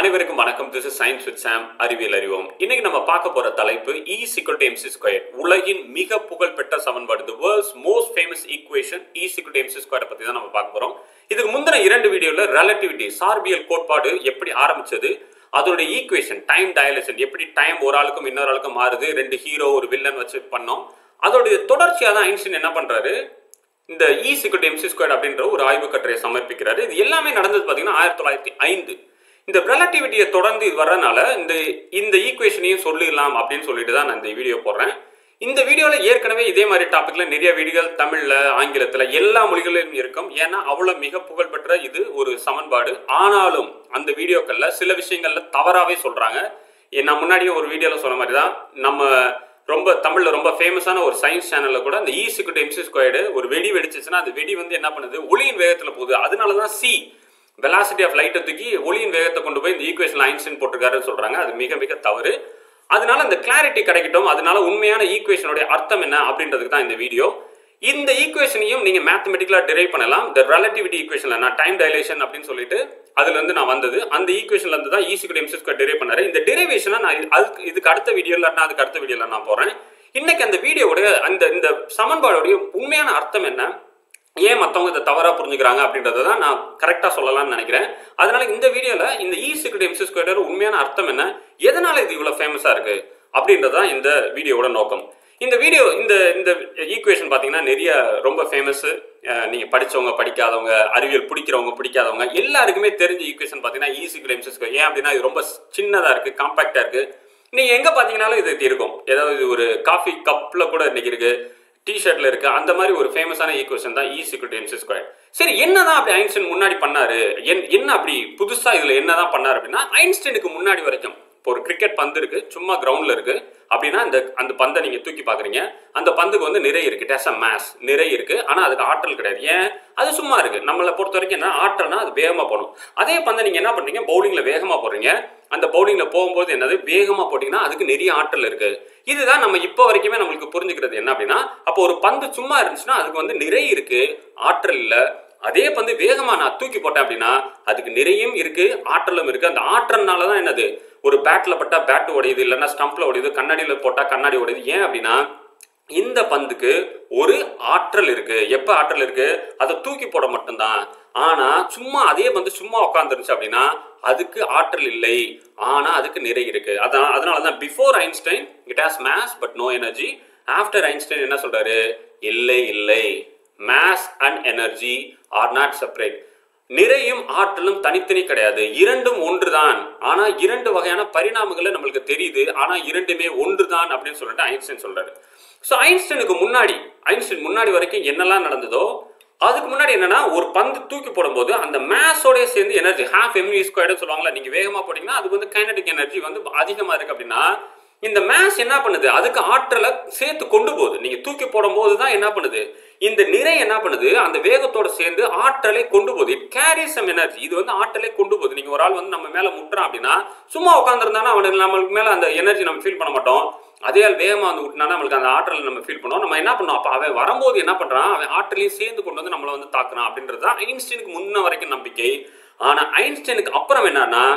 அனைவருக்கும் வணக்கம் this is science with Sam அறிவியல் அறிவோம் இன்னைக்கு நம்ம பார்க்க போற தலைப்பு இ சிக்கல் டு எம்சி ஸ்கொயர் உலகின் மிக புகழ்பெற்ற சமன்பாடு the world's most famous equation E equal to MC square பத்தி தான் நம்ம பார்க்க போறோம் இதுக்கு முந்தின இரண்டு வீடியோல ரிலேட்டிவிட்டி சார்பியல் கோட்பாடு எப்படி ஆரம்பிச்சது அதோட ஈக்குவேஷன் டைம் டயலேஷன் எப்படி டைம் ஒரு ஆளுக்கும் இன்னொரு ஆளுக்கும் மாறுது ரெண்டு ஹீரோ ஒரு வில்லன் வச்சு பண்ணோம் அதோடைய தொடர்ச்சியா தான் ஐன்ஸ்டீன் என்ன பண்றாரு இந்த இ சிக்கல் எம்சி ஸ்கொயர் அப்படின்ற ஒரு ஆய்வு கட்டுரையை சமர்ப்பிக்கிறாரு இது எல்லாமே நடந்தது பார்த்தீங்கன்னா ஆயிரத்தி தொள்ளாயிரத்தி ஐந்து இந்த ரிலேட்டிவிட்டியை தொடர்ந்து இது வர்றதுனால இந்த இந்த ஈக்குவேஷனையும் சொல்லிடலாம் அப்படின்னு சொல்லிட்டு தான் நான் இந்த வீடியோ போடுறேன் இந்த வீடியோவில் ஏற்கனவே இதே மாதிரி டாப்பிக்கில் நிறைய வீடியோகள் தமிழில் ஆங்கிலத்தில் எல்லா மொழிகளிலும் இருக்கும் ஏன்னா அவ்வளோ மிக புகழ்பெற்ற இது ஒரு சமன்பாடு ஆனாலும் அந்த வீடியோக்களில் சில விஷயங்களில் தவறாகவே சொல்கிறாங்க நான் முன்னாடியே ஒரு வீடியோவில் சொன்ன மாதிரி தான் நம்ம ரொம்ப தமிழில் ரொம்ப ஃபேமஸான ஒரு சயின்ஸ் சேனலில் கூட அந்த இ சிக்கிட்டு எம்சி ஸ்கொயர்டு ஒரு வெடி வெடிச்சிச்சுன்னா அந்த வெடி வந்து என்ன பண்ணுது ஒளியின் வேகத்தில் போகுது அதனால தான் சி வெலாசிட்டி ஆஃப் லைட்டை தூக்கி ஒளியின் வேகத்தை கொண்டு போய் இந்த ஈக்குவேஷன் ஐன்ஸ்டைன் போட்டிருக்காருன்னு சொல்கிறாங்க அது மிக மிக தவறு அதனால இந்த கிளாரிட்டி கிடைக்கட்டும் அதனால உண்மையான ஈக்குவேஷனுடைய அர்த்தம் என்ன அப்படின்றதுக்கு தான் இந்த வீடியோ இந்த ஈக்குவேஷனையும் நீங்க மேத்தமெட்டிக்கலாக டிரைவ் பண்ணலாம் இந்த ரிலேட்டிவிட்டி ஈக்குவேஷன்ல நான் டைம் டைலேஷன் அப்படின்னு சொல்லிட்டு அதுல இருந்து நான் வந்தது அந்த ஈக்குவேஷன்ல இருந்து தான் ஈஸி எம்சி ஸ்கொயர் டிரைவ் பண்ணாரு இந்த டெரிவேஷனை நான் இது- அதுக்கு இதுக்கு அடுத்த வீடியோல நான் அதுக்கு அடுத்த வீடியோல நான் போறேன் இன்னைக்கு அந்த வீடியோவுடைய அந்த இந்த சமன்பாடுடைய உண்மையான அர்த்தம் என்ன ஏன் மற்றவங்க இதை தவறாக புரிஞ்சுக்கிறாங்க அப்படின்றத தான் நான் கரெக்டாக சொல்லலாம்னு நினைக்கிறேன் அதனால இந்த வீடியோவில் இந்த இ சிக்ரெட் எம்சி ஸ்கொயர் உண்மையான அர்த்தம் என்ன எதனால இது இவ்வளோ ஃபேமஸாக இருக்கு அப்படின்றது தான் இந்த வீடியோவோட நோக்கம் இந்த வீடியோ இந்த இந்த ஈக்குவேஷன் பார்த்தீங்கன்னா நிறைய ரொம்ப ஃபேமஸ் நீங்கள் படிச்சவங்க படிக்காதவங்க அறிவியல் பிடிக்கிறவங்க பிடிக்காதவங்க எல்லாருக்குமே தெரிஞ்ச ஈக்குவேஷன் பார்த்தீங்கன்னா இ சிக்ரெட் எம்சி ஸ்கொயர் ஏன் அப்படின்னா இது ரொம்ப சின்னதாக இருக்குது காம்பாக்டாக இருக்குது நீங்கள் எங்கே பார்த்தீங்கன்னாலும் இது இருக்கும் ஏதாவது ஒரு காஃபி கப்பில் கூட இன்னைக்கு இருக்கு டிஷர்ட்ல இருக்கு அந்த மாதிரி ஒரு ஃபேமஸான ஈக்குவேஷன் தான் இ சிக்ரெட் எம்சி ஸ்கொயர் சரி என்னதான் அப்படி ஐன்ஸ்டைன் முன்னாடி பண்ணாரு என்- என்ன அப்படி புதுசா இதுல என்னதான் பண்ணாரு அப்படின்னா ஐன்ஸ்டைனுக்கு முன்னாடி வரைக்கும் இப்போ ஒரு கிரிக்கெட் பந்து இருக்கு சும்மா கிரவுண்ட்ல இருக்கு அப்படின்னா அந்த அந்த பந்தை நீங்க தூக்கி பாக்குறீங்க அந்த பந்துக்கு வந்து நிறை இருக்கு டேஸ் அ மேஸ் நிறை இருக்கு ஆனா அதுக்கு ஆற்றல் கிடையாது ஏன் அது சும்மா இருக்கு நம்மளை பொறுத்த வரைக்கும் என்ன ஆற்றல்னா அது வேகமா போகணும் அதே பந்தை நீங்க என்ன பண்றீங்க பவுலிங்ல வேகமா போடுறீங்க அந்த பவுலிங்ல போகும்போது என்னது வேகமா போட்டீங்கன்னா அதுக்கு நிறைய ஆற்றல் இருக்கு இதுதான் நம்ம இப்போ வரைக்குமே நம்மளுக்கு புரிஞ்சுக்கிறது என்ன அப்படின்னா அப்போ ஒரு பந்து சும்மா இருந்துச்சுன்னா அதுக்கு வந்து நிறை இருக்கு ஆற்றல் இல்ல அதே பந்து வேகமா நான் தூக்கி போட்டேன் அப்படின்னா அதுக்கு நிறையும் இருக்கு ஆற்றலும் இருக்கு அந்த ஆற்றல்னால தான் என்னது ஒரு பேட்ல பட்டா பேட் உடையுது இல்லைன்னா ஸ்டம்ப்ல உடையுது கண்ணாடியில போட்டா கண்ணாடி உடையுது ஏன் அப்படின்னா இந்த பந்துக்கு ஒரு ஆற்றல் இருக்கு எப்ப ஆற்றல் இருக்கு அதை தூக்கி போட மட்டும்தான் ஆனா சும்மா அதே பந்து சும்மா உட்காந்துருச்சு அப்படின்னா அதுக்கு ஆற்றல் இல்லை ஆனா அதுக்கு நிறை இருக்கு அதான் அதனால தான் before Einstein it has mass but no energy after Einstein என்ன சொல்றாரு இல்லை இல்லை mass and energy are not separate நிறையும் ஆற்றலும் தனித்தனி கிடையாது இரண்டும் ஒன்றுதான் ஆனா இரண்டு வகையான பரிணாமங்களை நம்மளுக்கு தெரியுது ஆனா இரண்டுமே ஒன்றுதான் அப்படின்னு சொல்லிட்டு ஐன்ஸ்டைன் சொல்றாரு ஸோ ஐன்ஸ்டைனுக்கு முன்னாடி ஐன்ஸ்டைன் முன்னாடி வரைக்கும் என்னெல்லாம் நடந்ததோ அதுக்கு முன்னாடி என்னன்னா ஒரு பந்து தூக்கி போடும்போது அந்த மேஸோடய சேர்ந்து எனர்ஜி ஹாஃப் எம்வி ஸ்கொயர்டு சொல்லுவாங்களா நீங்க வேகமா போட்டீங்கன்னா அதுக்கு வந்து கைனடிக் எனர்ஜி வந்து அதிகமா இருக்கு அப்படின்னா இந்த மேஸ் என்ன பண்ணுது அதுக்கு ஆற்றலை சேர்த்து கொண்டு போகுது நீங்க தூக்கி போடும்போது தான் என்ன பண்ணுது இந்த நிறை என்ன பண்ணுது அந்த வேகத்தோட சேர்ந்து ஆற்றலை கொண்டு போகுது இட் கேரி சம் எனர்ஜி இது வந்து ஆற்றலை கொண்டு போகுது நீங்க ஒரு ஆள் வந்து நம்ம மேல முட்டுறான் அப்படின்னா சும்மா உட்காந்துருந்தானா அவனுக்கு நம்மளுக்கு மேல அந்த எனர்ஜி நம்ம ஃபீல் பண்ண மாட்டோம் அதே ஆள் வேகமா வந்து விட்டுனா நம்மளுக்கு அந்த ஆற்றலை நம்ம ஃபீல் பண்ணுவோம் நம்ம என்ன பண்ணோம் அப்ப அவன் வரும்போது என்ன பண்றான் அவன் ஆற்றலையும் சேர்ந்து கொண்டு வந்து நம்மளை வந்து தாக்குறான் அப்படின்றது தான் ஐன்ஸ்டைனுக்கு முன்ன வரைக்கும் நம்பிக்கை ஆனா ஐன்ஸ்டைனுக்கு அப்புறம் என்னன்னா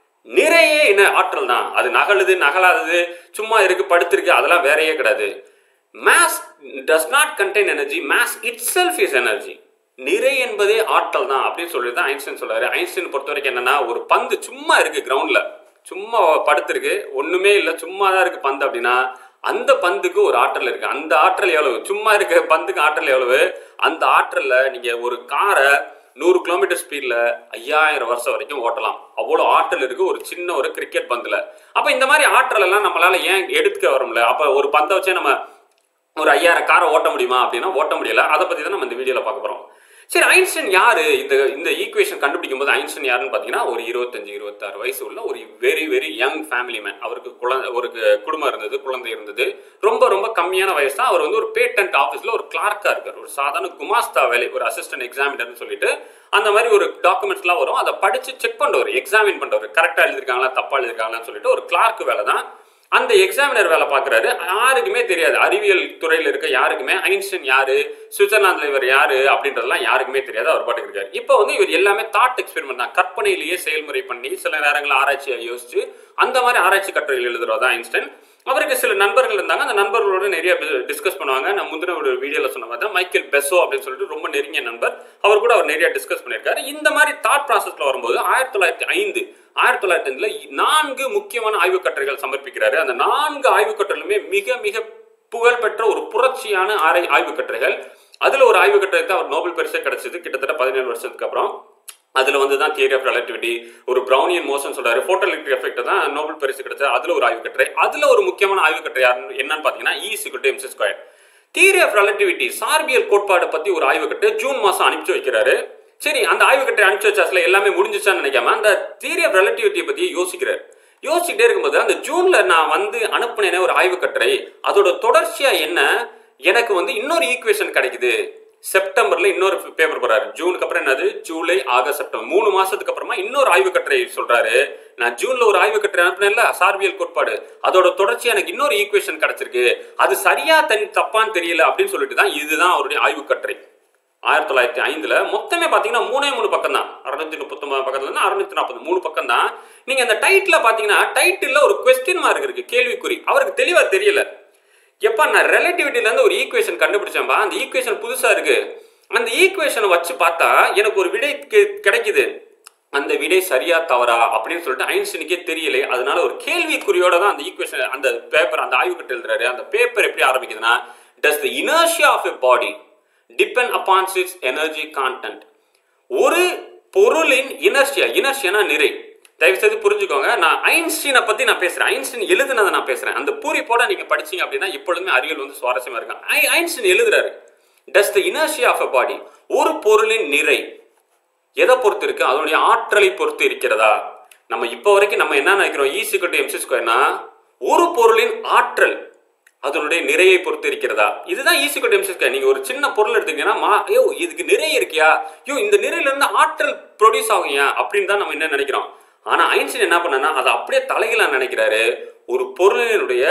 நிறைய என்ன ஆற்றல் தான் அது நகலுது நகலாதது சும்மா இருக்கு படுத்திருக்கு அதெல்லாம் வேறையே கிடையாது mass does not contain energy mass itself is energy நிறை என்பதே ஆற்றல் தான் அப்படின்னு சொல்லி தான் ஐன்ஸ்டைன் சொல்றாரு ஐன்ஸ்டைன் பொறுத்த வரைக்கும் என்னன்னா ஒரு பந்து சும்மா இருக்கு கிரவுண்ட்ல சும்மா படுத்திருக்கு ஒண்ணுமே இல்லை சும்மா தான் இருக்கு பந்து அப்படின்னா அந்த பந்துக்கு ஒரு ஆற்றல் இருக்கு அந்த ஆற்றல் எவ்வளவு சும்மா இருக்க பந்துக்கு ஆற்றல் எவ்வளவு அந்த ஆற்றல்ல நீங்க ஒரு காரை நூறு கிலோமீட்டர் ஸ்பீட்ல ஐயாயிரம் வருஷம் வரைக்கும் ஓட்டலாம் அவ்வளோ ஆற்றல் இருக்கு ஒரு சின்ன ஒரு கிரிக்கெட் பந்துல அப்ப இந்த மாதிரி ஆற்றல் எல்லாம் நம்மளால ஏன் எடுத்துக்க வர முடியல அப்ப ஒரு பந்தை வச்சே நம்ம ஒரு ஐயாயிரம் காரை ஓட்ட முடியுமா அப்படின்னா ஓட்ட முடியல அதை பத்தி தான் நம்ம இந்த வீடியோல பார்க்க போறோம் சரி ஐன்ஸ்டைன் யாரு இந்த இந்த ஈக்குவேஷன் கண்டுபிடிக்கும் போது ஐன்ஸ்டைன் யாருன்னு பார்த்தீங்கன்னா ஒரு இருபத்தஞ்சு இருபத்தாறு வயசு உள்ள ஒரு very very young family man அவருக்கு குழந்தை ஒரு குடும்பம் இருந்தது குழந்தை இருந்தது ரொம்ப ரொம்ப கம்மியான வயசு தான் அவர் வந்து ஒரு பேட்டன்ட் ஆஃபீஸில் ஒரு கிளார்க்காக இருக்கார் ஒரு சாதாரண குமாஸ்தா வேலை ஒரு அசிஸ்டன்ட் எக்ஸாமினர்னு சொல்லிட்டு அந்த மாதிரி ஒரு டாக்குமெண்ட்ஸ்லாம் வரும் அதை படிச்சு செக் பண்ணுறவர் எக்ஸாமின் பண்ணுறவர் கரெக்டாக எழுதிருக்காங்களா தப்பா எழுதிருக்காங்களான்னு சொல்லிட்டு ஒரு கிளார்க் வேலை தான் அந்த எக்ஸாமினர் வேலை பார்க்குறாரு யாருக்குமே தெரியாது அறிவியல் துறையில் இருக்க யாருக்குமே ஐன்ஸ்டைன் யாரு சுவிட்சர்லாந்தில் இவர் யாரு அப்படின்றதெல்லாம் யாருக்குமே தெரியாது அவர் பாட்டுக்கு இருக்காரு இப்போ வந்து இவர் எல்லாமே தாட் எக்ஸ்பெரிமெண்ட் தான் கற்பனையிலேயே செயல்முறை பண்ணி சில நேரங்களில் ஆராய்ச்சியை யோசிச்சு அந்த மாதிரி ஆராய்ச்சி கட்டுரைகள் எழுதுறதா ஐன்ஸ்டைன் அவருக்கு சில நண்பர்கள் இருந்தாங்க அந்த நண்பர்களோட நிறைய டிஸ்கஸ் பண்ணுவாங்க நான் முந்தின ஒரு வீடியோவில் சொன்ன மாதிரி தான் மைக்கேல் பெசோ அப்படின்னு சொல்லிட்டு ரொம்ப நெருங்கிய நண்பர் அவர் கூட அவர் நிறைய டிஸ்கஸ் பண்ணியிருக்காரு இந்த மாதிரி தாட் ப்ராசஸ்ல வரும்போது ஆயிரத்தி தொள்ளாயிரத்தி ஐந்து ஆயிரத்தி தொள்ளாயிரத்தி ஐந்துல நான்கு முக்கியமான ஆய்வுக் கட்டுரைகள் சமர்ப்பிக்கிறாரு அந்த நான்கு ஆய்வுக் கட்டுரைகளுமே மிக மிக புகழ்பெற்ற ஒரு புரட்சியான ஆரை ஆய்வுக் கட்டுரைகள் அதுல ஒரு ஆய்வுக் கட்டுரைக்கு அவர் நோபல் பரிசே கிடைச்சது கிட்டத்தட்ட பதினேழு வருஷத்துக்கு அப்புறம் அதுல வந்து தான் தியரி ஆஃப் ரிலேட்டிவிட்டி ஒரு ப்ரௌனியன் மோஷன் சொல்றாரு போட்டோ எலக்ட்ரிக் எஃபெக்ட் தான் நோபல் பரிசு கிடைச்சது அதுல ஒரு ஆய்வு கட்டுரை அதுல ஒரு முக்கியமான ஆய்வு கட்டுரை யாருன்னு என்னன்னு பாத்தீங்கன்னா இ சிக்குட்டு MC square theory of relativity சார்பியல் கோட்பாடு பத்தி ஒரு ஆய்வு கட்டுரை ஜூன் மாசம் அனுப்பிச்சு வைக்கிறாரு சரி அந்த ஆய்வு கட்டுரை அனுப்பிச்சு வச்சாச்சுல எல்லாமே முடிஞ்சிச்சான்னு நினைக்காம அந்த தியரி ஆஃப் ரிலேட்டிவிட்டியை பத்தி யோசிக்கிறார் யோசிச்சுட்டே இருக்கும்போது அந்த ஜூன்ல நான் வந்து அனுப்புனேனே ஒரு ஆய்வு கட்டுரை அதோட தொடர்ச்சியா என்ன எனக்கு வந்து இன்னொரு ஈக்குவேஷன் கிடைக்குது செப்டம்பர்ல இன்னொரு பேப்பர் போறாரு ஜூனுக்கு அப்புறம் என்னது ஜூலை ஆகஸ்ட் செப்டம்பர் மூணு மாசத்துக்கு அப்புறமா இன்னொரு ஆய்வு கட்டுரை சொல்றாரு நான் ஜூன்ல ஒரு ஆய்வு கட்டுரை அனுப்பினேன்ல சார்பியல் கோட்பாடு அதோட தொடர்ச்சி எனக்கு இன்னொரு ஈக்குவேஷன் கிடைச்சிருக்கு அது சரியா தன் தப்பான்னு தெரியல அப்படின்னு சொல்லிட்டு தான் இதுதான் அவருடைய ஆய்வு கட்டுரை ஆயிரத்தி தொள்ளாயிரத்தி ஐந்துல மொத்தமே பாத்தீங்கன்னா மூணே மூணு பக்கம் தான் அறுநூத்தி முப்பத்தொன்பது பக்கத்துல இருந்து அறுநூத்தி நாற்பது மூணு பக்கம் தான் நீங்க அந்த டைட்டில பாத்தீங்கன்னா டைட்டில் ஒரு கொஸ்டின் மார்க் இருக்கு கேள்விக்குறி அவருக்கு தெளிவா தெரியல எப்பா நான் ரிலேட்டிவிட்டில இருந்து ஒரு ஈக்குவேஷன் கண்டுபிடிச்சேன்பா அந்த ஈக்குவேஷன் புதுசா இருக்கு அந்த ஈக்குவேஷனை வச்சு பார்த்தா எனக்கு ஒரு விடை கி- கிடைக்குது அந்த விடை சரியா தவறா அப்படின்னு சொல்லிட்டு ஐன்ஸ்டீனுக்கே தெரியல அதனால ஒரு கேள்விக்குறியோட தான் அந்த ஈக்குவேஷன் அந்த பேப்பர் அந்த ஆய்வு கட்டு எழுதுறாரு அந்த பேப்பர் எப்படி ஆரம்பிக்குதுன்னா does the inertia of a body depend upon its energy content ஒரு பொருளின் இனர்ஷியா இனர்ஷியானா நிறை தயவு செய்து புரிஞ்சுக்கோங்க நான் ஐன்ஸ்டீனை பத்தி நான் பேசுறேன் ஐன்ஸ்டீன் எழுதுனதை நான் பேசுறேன் அந்த பூரிப்போட நீங்க படிச்சீங்க அப்படின்னா எப்பொழுதுமே அறிவியல் வந்து சுவாரஸ்யமா இருக்கும் ஐ- ஐன்ஸ்டீன் எழுதுறாரு டஸ் த இனர்ஷியா ஆஃப் அ பாடி ஒரு பொருளின் நிறை எதை பொறுத்து இருக்கு அதனுடைய ஆற்றலை பொறுத்து இருக்கிறதா நம்ம இப்போ வரைக்கும் நம்ம என்ன நினைக்கிறோம் ஈ சிக்கல் எம்சி ஸ்கொயர்னா ஒரு பொருளின் ஆற்றல் அதனுடைய நிறையை பொறுத்து இருக்கிறதா இதுதான் ஈ சிக்கல் எம்சி ஸ்கொயர் நீங்க ஒரு சின்ன பொருள் எடுத்தீங்கன்னா மா ஐயோ இதுக்கு நிறைய இருக்கியா ஐயோ இந்த நிறையில இருந்து ஆற்றல் ப்ரொடியூஸ் ஆகுயா அப்படின்னு தான் நம்ம என்ன நினைக்கிறோம் ஆனா ஐன்ஸ்டீன் என்ன பண்ணனா அதை அப்படியே தலைகளா நினைக்கிறாரு ஒரு பொருளினுடைய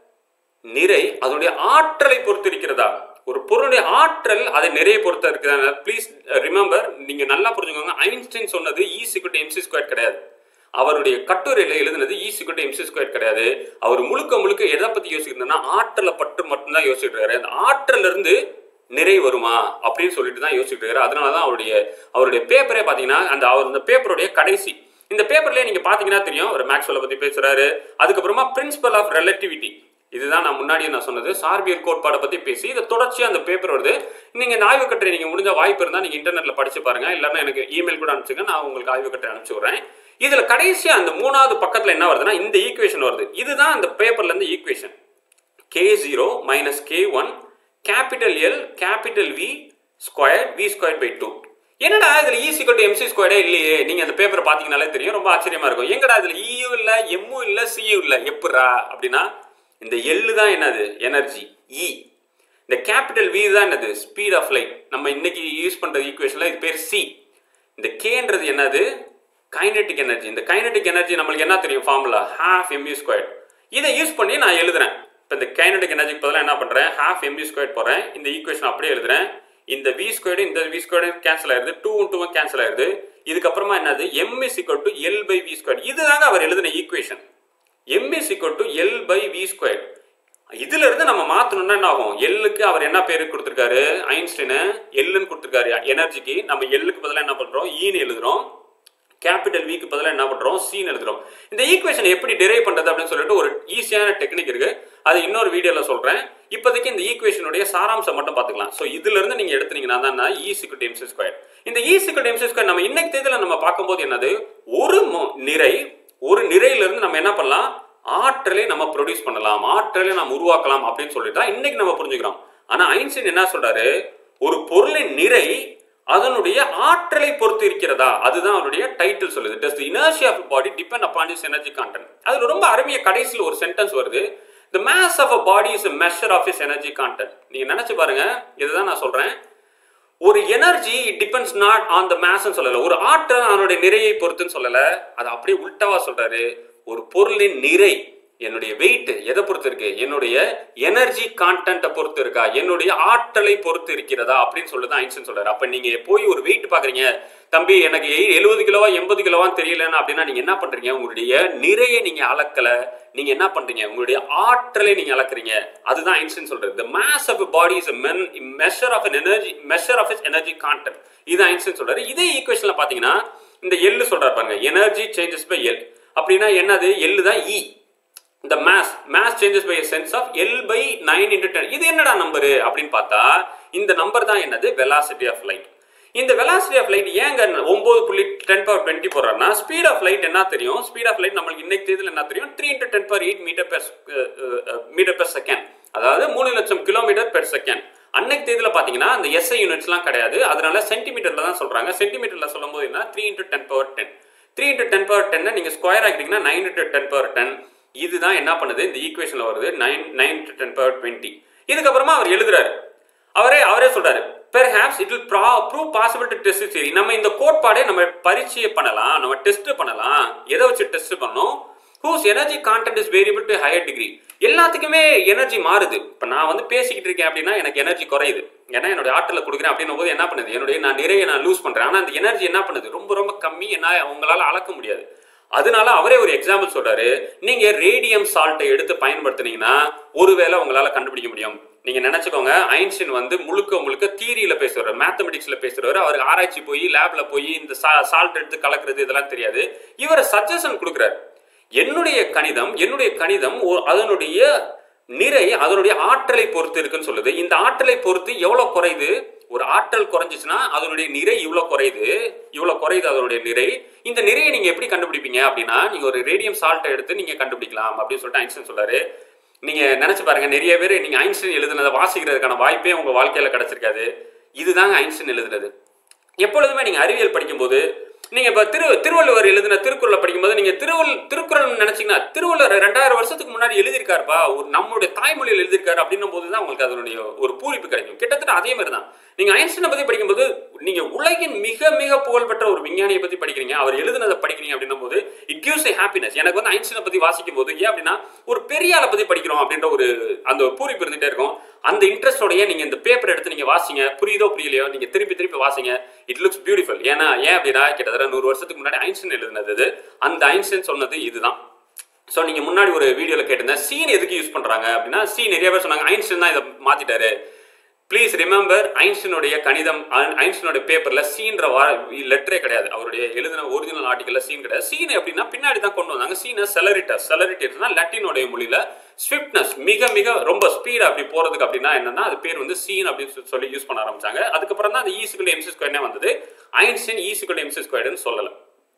நிறை அதனுடைய ஆற்றலை பொறுத்து இருக்கிறதா ஒரு பொருளுடைய ஆற்றல் அதை நிறைய பொறுத்து இருக்கிறதா ப்ளீஸ் ரிமெம்பர் நீங்க நல்லா புரிஞ்சுக்கோங்க ஐன்ஸ்டைன் சொன்னது இ சிக்குட் எம்சி ஸ்கொயர் கிடையாது அவருடைய கட்டுரையில எழுதுனது இ சிக்குட் எம்சி ஸ்கொயர் கிடையாது அவர் முழுக்க முழுக்க எதை பத்தி யோசிக்கிறதுனா ஆற்றலை பற்றி மட்டும்தான் யோசிச்சுட்டு இருக்காரு அந்த ஆற்றல்ல இருந்து நிறை வருமா அப்படின்னு சொல்லிட்டு தான் யோசிச்சுட்டு இருக்காரு அதனால தான் அவருடைய அவருடைய பேப்பரே பார்த்தீங்கன்னா அந்த அவர் அந்த பேப்பருடைய கடைசி இந்த பேப்பர்லயே நீங்க பாத்தீங்கன்னா தெரியும் ஒரு மேக்ஸ்வெல்ல பத்தி பேசுறாரு அதுக்கப்புறமா பிரின்சிபல் ஆஃப் ரிலேட்டிவிட்டி இதுதான் நான் முன்னாடியே நான் சொன்னது சார்பியல் கோட்பாடை பத்தி பேசி இதை தொடர்ச்சியா அந்த பேப்பர் வருது நீங்க இந்த ஆய்வு கட்டுரை நீங்க முடிஞ்ச வாய்ப்பு இருந்தா நீங்க இன்டர்நெட்ல படிச்சு பாருங்க இல்லைன்னா எனக்கு இமெயில் கூட அனுப்பிச்சுங்க நான் உங்களுக்கு ஆய்வு கட்டுரை அனுப்பிச்சு விடுறேன் இதுல கடைசியா அந்த மூணாவது பக்கத்துல என்ன வருதுன்னா இந்த ஈக்குவேஷன் வருது இதுதான் அந்த பேப்பர்ல இருந்து equation K zero minus K one capital L capital V square V square by two என்னடா இதுல ஈ சிக்கல் டு எம்சி ஸ்கொயரே இல்லையே நீங்க அந்த பேப்பர் பாத்தீங்கனாலே தெரியும் ரொம்ப ஆச்சரியமா இருக்கும் எங்கடா இதுல ஈயும் இல்ல எம்மும் இல்ல சியும் இல்ல எப்படா அப்படின்னா இந்த எள்ளு தான் என்னது எனர்ஜி இ இந்த கேபிட்டல் வி தான் என்னது ஸ்பீட் ஆஃப் லைட் நம்ம இன்னைக்கு யூஸ் பண்ற ஈக்குவேஷன்ல இது பேர் சி இந்த கேன்றது என்னது கைனெட்டிக் எனர்ஜி இந்த கைனெட்டிக் எனர்ஜி நம்மளுக்கு என்ன தெரியும் ஃபார்முலா ஹாஃப் எம்யூ ஸ்கொயர் இதை யூஸ் பண்ணி நான் எழுதுறேன் இப்போ இந்த கைனடிக் எனர்ஜிக்கு பதிலாக என்ன பண்ணுறேன் ஹாஃப் எம்வி ஸ்கொயர் போகிறேன் இந்த ஈக்குவேஷன் அப்படியே எழுதுறேன் இந்த வி ஸ்கொயர்டு இந்த வி ஸ்கொயர்டு கேன்சல் ஆயிருது டூ டூ கேன்சல் ஆயிருது இதுக்கப்புறமா என்னது M is equal to L by V square இதுதாங்க அவர் எழுதின equation M is equal to L by V square இதுல இருந்து நம்ம மாத்தணும்னா என்ன ஆகும் எல்லுக்கு அவர் என்ன பேரு கொடுத்திருக்காரு ஐன்ஸ்டைனு எல்லுன்னு கொடுத்திருக்காரு எனர்ஜிக்கு நம்ம எல்லுக்கு பதிலாக என்ன பண்றோம் ஈன்னு எழுதுறோம் கேபிட்டல் விக்கு பதிலாக என்ன பண்றோம் சீன் எழுதுறோம் இந்த ஈக்குவேஷன் எப்படி டெரைவ் பண்றது அப்படின்னு சொல்லிட்டு ஒரு ஈஸியான டெக்னிக் இருக்கு அது இன்னொரு வீடியோல சொல்றேன் இப்போதைக்கு இந்த ஈக்குவேஷனுடைய சாராம்சம் மட்டும் பார்த்துக்கலாம் ஸோ இதுல இருந்து நீங்க எடுத்தீங்கன்னா தான் இ சிக்கல் எம்சி ஸ்கொயர் இந்த இ சிக்கல் எம்சி ஸ்கொயர் நம்ம இன்னைக்கு தேதியில நம்ம பார்க்கும்போது என்னது ஒரு மொ- நிறை ஒரு நிறையில இருந்து நம்ம என்ன பண்ணலாம் ஆற்றலை நம்ம ப்ரொடியூஸ் பண்ணலாம் ஆற்றலை நம்ம உருவாக்கலாம் அப்படின்னு சொல்லிட்டு தான் இன்னைக்கு நம்ம புரிஞ்சுக்கிறோம் ஆனா ஐன்ஸ்டைன் என்ன சொல்றாரு ஒரு பொருளின் நிறை அதனுடைய ஆற்றலை பொறுத்து இருக்கிறதா அதுதான் அவருடைய டைட்டில் சொல்லுது does the inertia of body depend upon is energy content அதுல ரொம்ப அருமையா கடைசியில் ஒரு சென்டென்ஸ் வருது the mass of a body is a measure of is energy content நீங்க நினைச்சு பாருங்க இதுதான் நான் சொல்றேன் ஒரு energy depends not on the மேஸ்ன்னு சொல்லல ஒரு ஆற்றல் அதனுடைய நிறையை பொறுத்துன்னு சொல்லல அது அப்படியே உல்டாவா சொல்றாரு ஒரு பொருளின் நிறை என்னுடைய வெயிட் எதை பொறுத்து இருக்கு என்னுடைய எனர்ஜி கான்டென்ட்டை பொறுத்து இருக்கா என்னுடைய ஆற்றலை பொறுத்து இருக்கிறதா அப்படின்னு சொல்லுதான் ஐன்ஸ்டைன் சொல்றாரு அப்ப நீங்க போய் ஒரு வெயிட் பாக்குறீங்க தம்பி எனக்கு எழுபது கிலோவா எண்பது கிலோவா தெரியலன்னு அப்படின்னா நீங்க என்ன பண்றீங்க உங்களுடைய நிறைய நீங்க அளக்கல நீங்க என்ன பண்றீங்க உங்களுடைய ஆற்றலை நீங்க அளக்குறீங்க அதுதான் ஐன்ஸ்டைன் சொல்றது the mass of a body is a men measure of an energy measure of its energy content இது ஐன்ஸ்டைன் சொல்றாரு இதே ஈக்குவேஷன்ல பாத்தீங்கன்னா இந்த எள்ளு சொல்றாரு பாருங்க எனர்ஜி சேஞ்சஸ் பை எல் அப்படின்னா என்னது எள்ளு தான் இ இந்த mass mass changes by sense of L by nine into ten இது என்னடா நம்பரு அப்படின்னு பார்த்தா இந்த நம்பர் தான் என்னது வெலாசிட்டி ஆஃப் லைட் இந்த வெலாசிட்டி ஆஃப் லைட் ஏங்க ஒன்பது புள்ளி டென் பவர் டுவெண்ட்டி போடுறாருன்னா ஸ்பீட் ஆஃப் லைட் என்ன தெரியும் ஸ்பீட் ஆஃப் லைட் நம்மளுக்கு இன்னைக்கு தேதியில் என்ன தெரியும் three into ten power eight metre per metre per second அதாவது மூணு லட்சம் கிலோமீட்டர் பெர் செகண்ட் அன்னைக்கு தேதியில் பார்த்தீங்கன்னா அந்த எஸ்ஐ யூனிட்ஸ்லாம் கிடையாது அதனால சென்டிமீட்டரில் தான் சொல்கிறாங்க சென்டிமீட்டரில் சொல்லும்போது என்ன three into ten power ten three into ten power டென்னை நீங்கள் ஸ்கொயர் ஆக்கிட்டீங்கன்னா nine into ten power ten இதுதான் என்ன பண்ணுது இந்த ஈக்குவேஷனில் வருது nine nine to ten power twenty இதுக்கப்புறமா அவர் எழுதுறாரு அவரே அவரே சொல்றாரு perhaps it will prove possible to test சரி நம்ம இந்த கோட்பாடே நம்ம பரீட்சை பண்ணலாம் நம்ம டெஸ்ட் பண்ணலாம் எதை வச்சு டெஸ்ட் பண்ணோம் whose energy content is variable to higher degree எல்லாத்துக்குமே எனர்ஜி மாறுது இப்போ நான் வந்து பேசிக்கிட்டு இருக்கேன் அப்படின்னா எனக்கு எனர்ஜி குறையுது ஏன்னா என்னுடைய ஆற்றலை கொடுக்குறேன் அப்படின்னும் போது என்ன பண்ணுது என்னுடைய நான் நிறைய நான் லூஸ் பண்றேன் ஆனால் அந்த எனர்ஜி என்ன பண்ணுது ரொம்ப ரொம்ப கம்மி என்ன உங்களால் அளக்க முடியாது அதனால அவரே ஒரு எக்ஸாம்பிள் சொல்றாரு நீங்க ரேடியம் சால்ட்டை எடுத்து பயன்படுத்துனீங்கன்னா ஒருவேளை உங்களால கண்டுபிடிக்க முடியும் நீங்க நினைச்சுக்கோங்க ஐன்ஸ்டைன் வந்து முழுக்க முழுக்க தியரியில பேசுறாரு மேத்தமெட்டிக்ஸ்ல பேசுறவர் அவருக்கு ஆராய்ச்சி போய் லேப்ல போய் இந்த சால்ட் எடுத்து கலக்குறது இதெல்லாம் தெரியாது இவர் சஜஷன் கொடுக்குறாரு என்னுடைய கணிதம் என்னுடைய கணிதம் அதனுடைய நிறை அதனுடைய ஆற்றலை பொறுத்து இருக்குன்னு சொல்லுது இந்த ஆற்றலை பொறுத்து எவ்வளவு குறையுது ஒரு ஆற்றல் குறைஞ்சிச்சுன்னா அதனுடைய நிறை இவ்வளோ குறையுது இவ்வளோ குறையுது அதனுடைய நிறை இந்த நிறையை நீங்க எப்படி கண்டுபிடிப்பீங்க அப்படின்னா நீங்க ஒரு ரேடியம் சால்ட்டை எடுத்து நீங்க கண்டுபிடிக்கலாம் அப்படின்னு சொல்லிட்டு ஐன்ஸ்டைன் சொல்றாரு நீங்க நினைச்சு பாருங்க நிறைய பேர் நீங்க ஐன்ஸ்டைன் எழுதுனதை வாசிக்கிறதுக்கான வாய்ப்பே உங்க வாழ்க்கையில கிடைச்சிருக்காது இதுதாங்க ஐன்ஸ்டைன் எழுதுனது எப்பொழுதுமே நீங்க அறிவியல் படிக்கும்போது நீங்க இப்ப திரு திருவள்ளுவர் எழுதின திருக்குறளை படிக்கும்போது நீங்க திருவள் திருக்குறள் நினைச்சீங்கன்னா திருவள்ளுவர் ரெண்டாயிரம் வருஷத்துக்கு முன்னாடி எழுதியிருக்காருப்பா ஒரு நம்மளுடைய தாய்மொழியில் எழுதியிருக்காரு அப்படின்னும் போது தான் உங்களுக்கு அதனுடைய ஒரு பூரிப்பு கிடைக்கும் கிட்டத்தட்ட அதே மாதிரி தான் நீங்க ஐன்ஸ்டைனை பத்தி படிக்கும்போது நீங்க உலகின் மிக மிக புகழ்பெற்ற ஒரு விஞ்ஞானியை பத்தி படிக்கிறீங்க அவர் எழுதுனதை படிக்கிறீங்க அப்படின்னும் போது இட் கிவ்ஸ் ஏ ஹாப்பினஸ் எனக்கு வந்து ஐன்ஸ்டைனை பத்தி வாசிக்கும் போது ஏன் அப்படின்னா ஒரு பெரிய ஆளை பத்தி படிக்கிறோம் அப்படின்ற ஒரு அந்த பூரிப்பு இருந்துட்டே இருக்கும் அந்த இன்ட்ரெஸ்டோடய நீங்க இந்த பேப்பர் எடுத்து நீங்க வாசிங்க புரியுதோ புரியலையோ நீங்க திருப்பி திருப்பி வாசிங்க இட் லுக்ஸ் பியூட்டிஃபுல் ஏன்னா ஏன் அப்படின்னா கிட்டத்தட்ட நூறு வருஷத்துக்கு முன்னாடி ஐன்ஸ்டைன் எழுதுனது அந்த ஐன்ஸ்டைன் சொன்னது இதுதான் ஸோ நீங்கள் முன்னாடி ஒரு வீடியோவில் கேட்டிருந்தேன் சீன் எதுக்கு யூஸ் பண்ணுறாங்க அப்படின்னா சி நிறைய பேர் சொன்னாங்க ஐன்ஸ்டைன் தான் இதை மாற்றிட்டாரு ப்ளீஸ் ரிமெம்பர் ஐன்ஸ்டனுடைய கணிதம் ஐன்ஸ்டனுடைய பேப்பரில் சீன்ற வா லெட்டரே கிடையாது அவருடைய எழுதின ஒரிஜினல் ஆர்டிக்கலில் சீன் கிடையாது சீன் எப்படின்னா பின்னாடி தான் கொண்டு வந்தாங்க சீனை செலரிட்டர் செலரிட்டர்ஸ்னா லட்டினுடைய மொழியில் ஸ்விஃப்ட்னஸ் மிக மிக ரொம்ப ஸ்பீட் அப்படி போகிறதுக்கு அப்படின்னா என்னன்னா அது பேர் வந்து சீன் அப்படின்னு சொல்லி யூஸ் பண்ண ஆரம்பிச்சாங்க அதுக்கப்புறம் தான் அந்த ஈசிக்கல் எம்சி ஸ்கொயர்னே வந்தது ஐன்ஸ்டைன் ஈசிக்கல் எம்சி ஸ்கொயர்டுன்னு சொல்லலை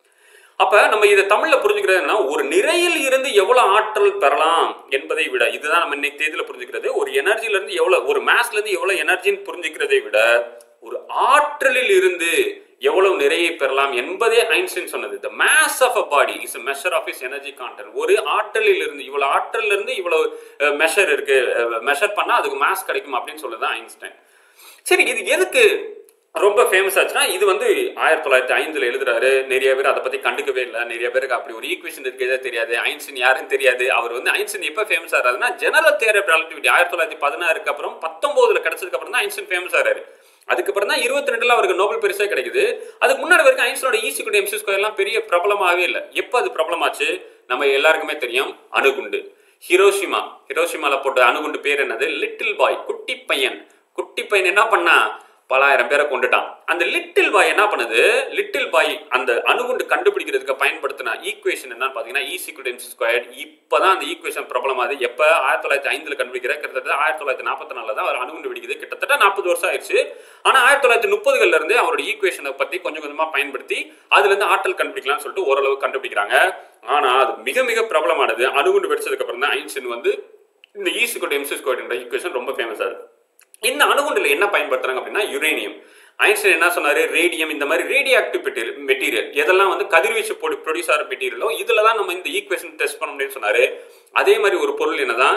அப்ப நம்ம இதை தமிழ்ல புரிஞ்சுக்கிறதுனா ஒரு நிறையில் இருந்து எவ்வளவு ஆற்றல் பெறலாம் என்பதை விட இதுதான் நம்ம இன்னைக்கு தேதியில புரிஞ்சுக்கிறது ஒரு எனர்ஜில இருந்து எவ்வளவு ஒரு மேஸ்ல இருந்து எவ்வளவு எனர்ஜின்னு புரிஞ்சுக்கிறதை விட ஒரு ஆற்றலில் இருந்து எவ்வளவு நிறையை பெறலாம் என்பதே ஐன்ஸ்டைன் சொன்னது the mass of a body is measure of is energy content ஒரு ஆற்றலில் இருந்து இவ்வளவு ஆற்றல்ல இருந்து இவ்வளவு மெஷர் இருக்கு மெஷர் பண்ணா அதுக்கு மேஸ் கிடைக்கும் அப்படின்னு சொல்லுதான் ஐன்ஸ்டைன் சரி இது எதுக்கு ரொம்ப ஃபேமஸ் ஆச்சுன்னா இது வந்து ஆயிரத்தி தொள்ளாயிரத்தி ஐந்துல எழுதுறாரு நிறைய பேர் அதை பத்தி கண்டுக்கவே இல்லை நிறைய பேருக்கு அப்படி ஒரு ஈக்குவேஷன் இருக்கிறதே தெரியாது ஐன்ஸ்டின் யாருன்னு தெரியாது அவர் வந்து ஐன்ஸ்டின் எப்போ ஃபேமஸ் ஆகிறாருன்னா ஜெனரல் தியரி ஆஃப் ரிலேட்டிவிட்டி ஆயிரத்தி தொள்ளாயிரத்தி பதினாறுக்கு அப்புறம் பத்தொன்பதுல கிடைச்சதுக்கு அப்புறம் தான் ஐன்ஸ்டின் ஃபேமஸ் ஆகிறாரு அதுக்கப்புறம் தான் இருபத்தி ரெண்டுல அவருக்கு நோபல் பரிசே கிடைக்குது அதுக்கு முன்னாடி வரைக்கும் ஐன்ஸ்டனோட ஈசி குடி எம்சி ஸ்கொயர்லாம் பெரிய பிரபலமாகவே இல்லை எப்போ அது பிரபலமாச்சு நம்ம எல்லாருக்குமே தெரியும் அணுகுண்டு ஹிரோஷிமா ஹிரோஷிமால போட்ட அணுகுண்டு பேர் என்னது லிட்டில் பாய் குட்டி பையன் குட்டி பையன் என்ன பண்ணா பலாயிரம் பேரை கொண்டுட்டான் அந்த லிட்டில் பாய் என்ன பண்ணுது லிட்டில் பாய் அந்த அணுகுண்டு கண்டுபிடிக்கிறதுக்கு பயன்படுத்தின ஈக்குவேஷன் என்னன்னு பார்த்தீங்கன்னா ஈசிக்குட் எம்சி ஸ்கொயர் இப்போதான் அந்த ஈக்குவேஷன் ப்ராப்ளம் ஆகுது எப்போ ஆயிரத்தி தொள்ளாயிரத்தி ஐந்தில் கண்டுபிடிக்கிற கிட்டத்தட்ட ஆயிரத்தி தொள்ளாயிரத்தி நாற்பத்தி நாலில் தான் அவர் அணுகுண்டு வெடிக்குது கிட்டத்தட்ட நாற்பது வருஷம் ஆயிடுச்சு ஆனால் ஆயிரத்தி தொள்ளாயிரத்தி முப்பதுகள்ல இருந்து அவரோட ஈக்குவேஷனை பற்றி கொஞ்சம் கொஞ்சமாக பயன்படுத்தி அதுலேருந்து ஆற்றல் கண்டுபிடிக்கலாம்னு சொல்லிட்டு ஓரளவு கண்டுபிடிக்கிறாங்க ஆனால் அது மிக மிக பிரபலமானது அணுகுண்டு வெடிச்சதுக்கு அப்புறம் தான் ஐன்ஸ்டின் வந்து இந்த ஈசிக்குட் எம்சி ஸ்கொயர்ன்ற ஈக்குவேஷன் ரொம்ப ஃபேமஸ் ஆகுது இந்த அணுகுண்டுல என்ன பயன்படுத்துறாங்க அப்படின்னா யுரேனியம் ஐன்ஸ்டைன் என்ன சொன்னாரு ரேடியம் இந்த மாதிரி ரேடியோ ஆக்டிவ் மெட்டீரியல் எதெல்லாம் வந்து கதிர்வீச்சு போடி ப்ரொடியூஸ் ஆகிற மெட்டீரியலோ இதுல தான் நம்ம இந்த ஈக்குவேஷன் டெஸ்ட் பண்ண முடியும்னு சொன்னாரு அதே மாதிரி ஒரு பொருள் என்னதான்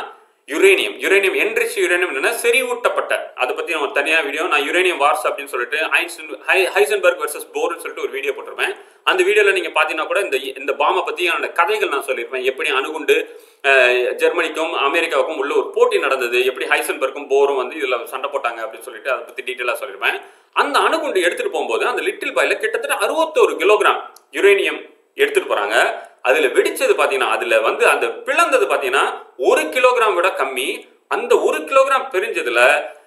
யுரேனியம் யுரேனியம் என்ரிச் யுரேனியம் என்னன்னா செறிவூட்டப்பட்ட அதை பத்தி நம்ம தனியா வீடியோ நான் யுரேனியம் வார்ஸ் அப்படின்னு சொல்லிட்டு ஐன்ஸ்டன் ஹை ஹைசன்பர்க் வர்சஸ் போர்னு சொல்லிட்டு ஒரு வீடியோ போட்டிருப்பேன் அந்த வீடியோல நீங்க பாத்தீங்கன்னா கூட இந்த இந்த பாமை பத்தியான கதைகள் நான் சொல்லியிருப்பேன் எப்படி அணுகுண்டு அஹ், ஜெர்மனிக்கும் அமெரிக்காவுக்கும் உள்ள ஒரு போட்டி நடந்தது எப்படி ஹைசன்பர்க்கும் போரும் வந்து இதுல சண்டை போட்டாங்க அப்படின்னு சொல்லிட்டு அதை பத்தி டீட்டெயிலா சொல்லியிருப்பேன் அந்த அணுகுண்டு எடுத்துட்டு போகும்போது அந்த லிட்டில் பாயில கிட்டத்தட்ட அறுபத்தோரு கிலோகிராம் யுரேனியம் எடுத்துட்டு போறாங்க அதுல வெடிச்சது பாத்தீங்கன்னா அதுல வந்து அந்த பிளந்தது பாத்தீங்கன்னா ஒரு கிலோகிராம் விட கம்மி அந்த ஒரு கிலோகிராம் பிரிஞ்சதுல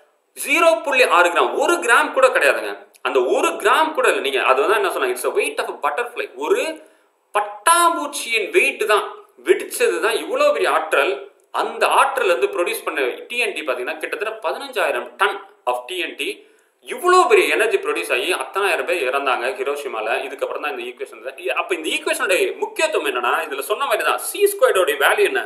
ஜீரோ புள்ளி ஆறு கிராம் ஒரு கிராம் கூட கிடையாதுங்க அந்த ஒரு கிராம் கூட இல்லை நீங்க அது வந்து என்ன சொன்னாங்க இட்ஸ் வெயிட் ஆஃப் பட்டர்ஃப்ளை ஒரு பட்டாம்பூச்சியின் வெயிட் தான் வெடிச்சது தான் இவ்வளவு பெரிய ஆற்றல் அந்த ஆற்றல் வந்து ப்ரொடியூஸ் பண்ண டிஎன்டி பாத்தீங்கன்னா கிட்டத்தட்ட பதினஞ்சாயிரம் டன் ஆஃப் டிஎன்டி இவ்வளோ பெரிய எனர்ஜி ப்ரொடியூஸ் ஆகி அத்தனாயிரம் பேர் இறந்தாங்க ஹிரோஷிமால இதுக்கப்புறம் தான் இந்த ஈக்குவேஷன் அப்போ இந்த ஈக்குவேஷனுடைய முக்கியத்துவம் என்னன்னா இதுல சொன்ன மாதிரி தான் சி ஸ்கொயர்டோடைய வேல்யூ என்ன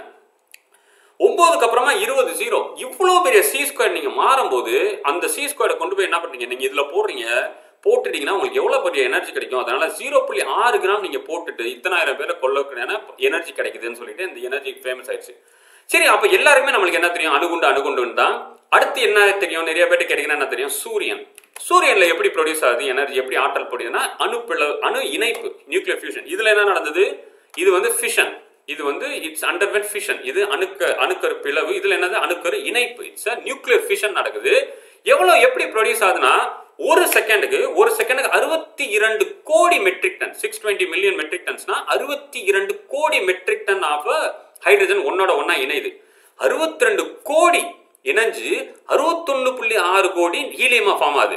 ஒன்பதுக்கு அப்புறமா இருபது ஜீரோ இவ்வளோ பெரிய சி ஸ்கொயர் நீங்க மாறும்போது அந்த சி ஸ்கொயரை கொண்டு போய் என்ன பண்றீங்க நீங்க இதுல போடுறீங்க போட்டுட்டீங்கன்னா உங்களுக்கு எவ்வளவு பெரிய எனர்ஜி கிடைக்கும் அதனால ஜீரோ புள்ளி ஆறு கிராம் நீங்க போட்டுட்டு இத்தனாயிரம் பேரை கொள்ளக்கூடிய எனர்ஜி கிடைக்குதுன்னு சொல்லிட்டு இந்த எனர்ஜி ஃபேமஸ் ஆயிடுச்சு சரி அப்ப எல்லாருக்குமே நம்மளுக்கு என்ன தெரியும் அணுகுண்டு அணுகுண்டுன்னு தான் அடுத்து என்ன தெரியும் நிறைய பேருக்கு கேட்டீங்கன்னா என்ன தெரியும் சூரியன் சூரியன்ல எப்படி ப்ரொடியூஸ் ஆகுது எனர்ஜி எப்படி ஆற்றல் போடுதுன்னா அணு பிளவு அணு இணைப்பு நியூக்ளியர் ஃபியூஷன் இதுல என்ன நடந்தது இது வந்து ஃபிஷன் இது வந்து இட்ஸ் அண்டர்வென் ஃபிஷன் இது அணுக்க அணுக்கரு பிளவு இதுல என்னது அணுக்கரு இணைப்பு இட்ஸ் நியூக்ளியர் ஃபிஷன் நடக்குது எவ்வளவு எப்படி ப்ரொடியூஸ் ஆகுதுன்னா ஒரு செகண்டுக்கு ஒரு செகண்டுக்கு அறுபத்தி இரண்டு கோடி metric ton six twenty million metric டன்ஸ்னா அறுபத்தி இரண்டு கோடி மெட்ரிக் டன் ஆஃப் ஹைட்ரஜன் ஒன்னோட ஒன்னா இணையுது அறுபத்தி ரெண்டு கோடி இணைஞ்சு அறுபத்தொன்னு புள்ளி ஆறு கோடி ஹீலியமா ஃபார்ம் ஆகுது